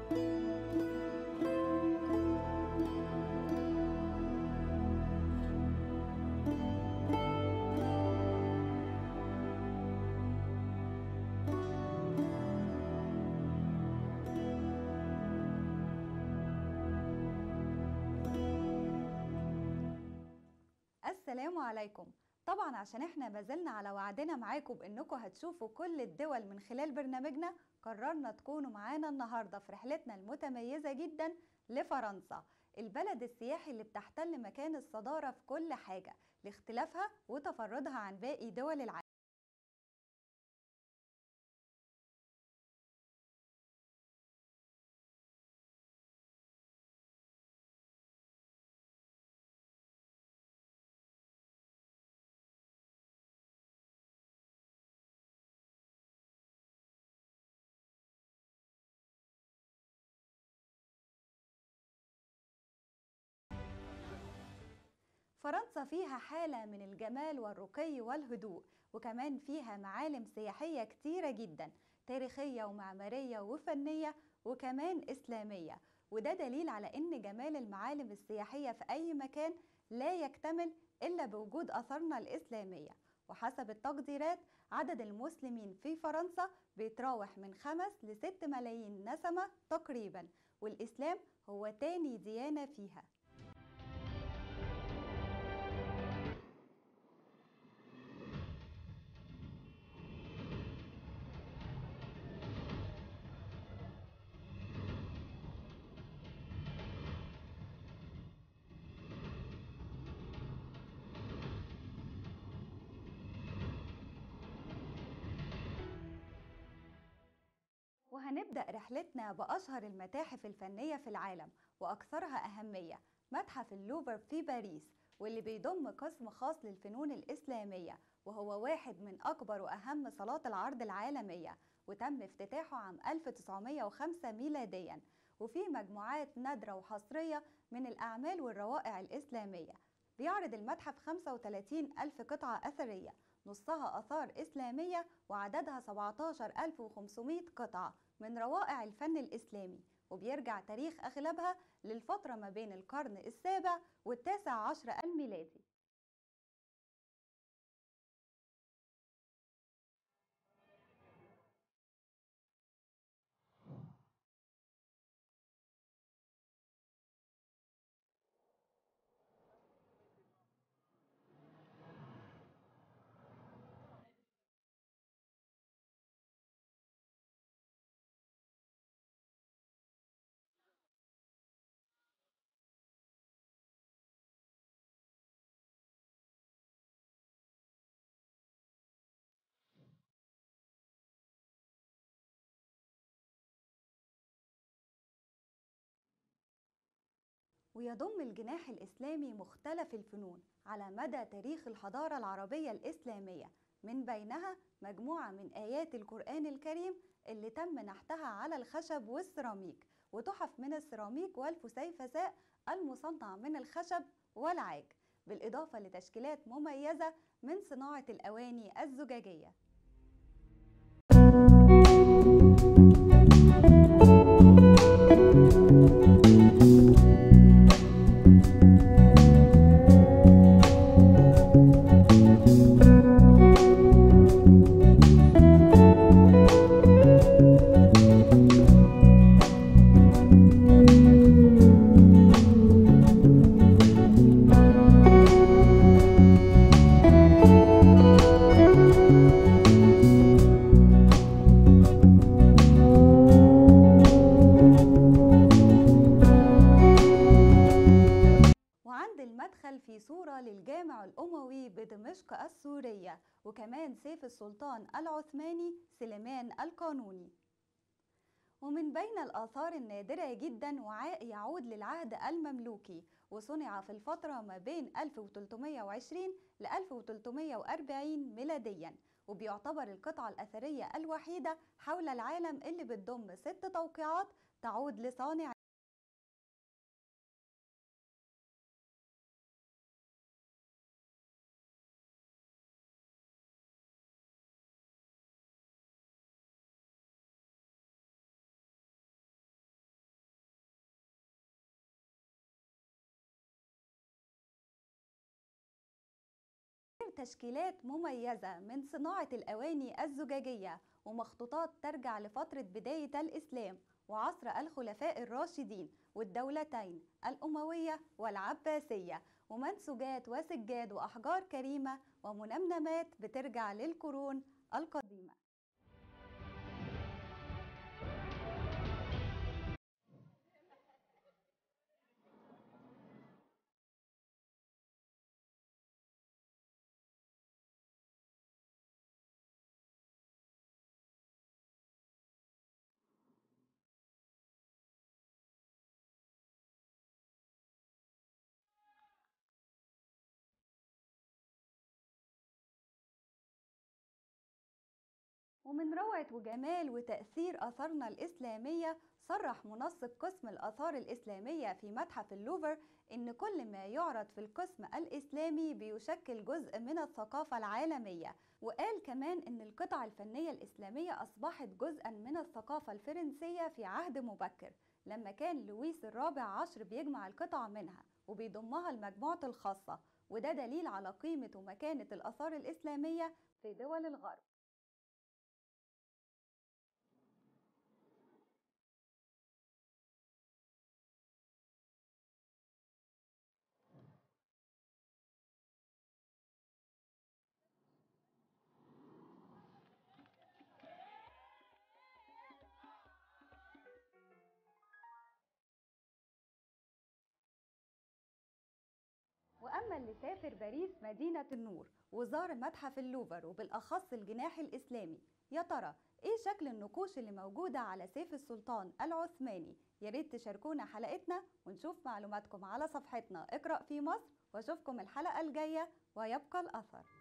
السلام عليكم طبعا عشان احنا مازلنا على وعدنا معاكم بانكم هتشوفوا كل الدول من خلال برنامجنا قررنا تكونوا معانا النهارده في رحلتنا المتميزه جدا لفرنسا البلد السياحي اللي بتحتل مكان الصداره في كل حاجه لاختلافها وتفردها عن باقي دول العالم فرنسا فيها حالة من الجمال والرقي والهدوء وكمان فيها معالم سياحية كتيرة جدا تاريخية ومعمارية وفنية وكمان إسلامية وده دليل على إن جمال المعالم السياحية في أي مكان لا يكتمل إلا بوجود أثرنا الإسلامية وحسب التقديرات عدد المسلمين في فرنسا بيتراوح من خمس لست ملايين نسمة تقريبا والإسلام هو تاني ديانة فيها وهنبدأ رحلتنا بأشهر المتاحف الفنية في العالم وأكثرها أهمية متحف اللوفر في باريس واللي بيضم قسم خاص للفنون الإسلامية وهو واحد من أكبر وأهم صالات العرض العالمية وتم افتتاحه عام 1905 ميلاديا وفيه مجموعات نادرة وحصرية من الأعمال والروائع الإسلامية بيعرض المتحف 35 ألف قطعة أثرية نصها آثار إسلامية وعددها 17500 قطعة من روائع الفن الإسلامي وبيرجع تاريخ أغلبها للفترة ما بين القرن السابع والتاسع عشر الميلادي ويضم الجناح الإسلامي مختلف الفنون على مدى تاريخ الحضارة العربية الإسلامية من بينها مجموعة من آيات القرآن الكريم اللي تم نحتها على الخشب والسيراميك وتحف من السيراميك والفسيفساء المصنع من الخشب والعاج بالإضافة لتشكيلات مميزة من صناعة الأواني الزجاجية وعند المدخل في صورة للجامع الأموي بدمشق السورية وكمان سيف السلطان العثماني سليمان القانوني ومن بين الآثار النادرة جدا وعاء يعود للعهد المملوكي وصنع في الفترة ما بين 1320 ل 1340 ميلاديا وبيعتبر القطعة الأثرية الوحيدة حول العالم اللي بتضم ست توقيعات تعود لصانع تشكيلات مميزة من صناعة الأواني الزجاجية ومخطوطات ترجع لفترة بداية الإسلام وعصر الخلفاء الراشدين والدولتين الأموية والعباسية ومنسوجات وسجاد وأحجار كريمة ومنمنمات بترجع للقرون القديمة ومن روعة وجمال وتأثير آثارنا الإسلامية صرح منسق قسم الآثار الإسلامية في متحف اللوفر إن كل ما يعرض في القسم الإسلامي بيشكل جزء من الثقافة العالمية وقال كمان إن القطع الفنية الإسلامية أصبحت جزءا من الثقافة الفرنسية في عهد مبكر لما كان لويس الرابع عشر بيجمع القطع منها وبيضمها لمجموعته الخاصة وده دليل على قيمة ومكانة الآثار الإسلامية في دول الغرب وأما اللي سافر باريس مدينة النور وزار متحف اللوفر وبالأخص الجناح الإسلامي يا ترى إيه شكل النقوش اللي موجودة على سيف السلطان العثماني يا ريت تشاركونا حلقتنا ونشوف معلوماتكم على صفحتنا اقرأ في مصر واشوفكم الحلقة الجاية ويبقى الأثر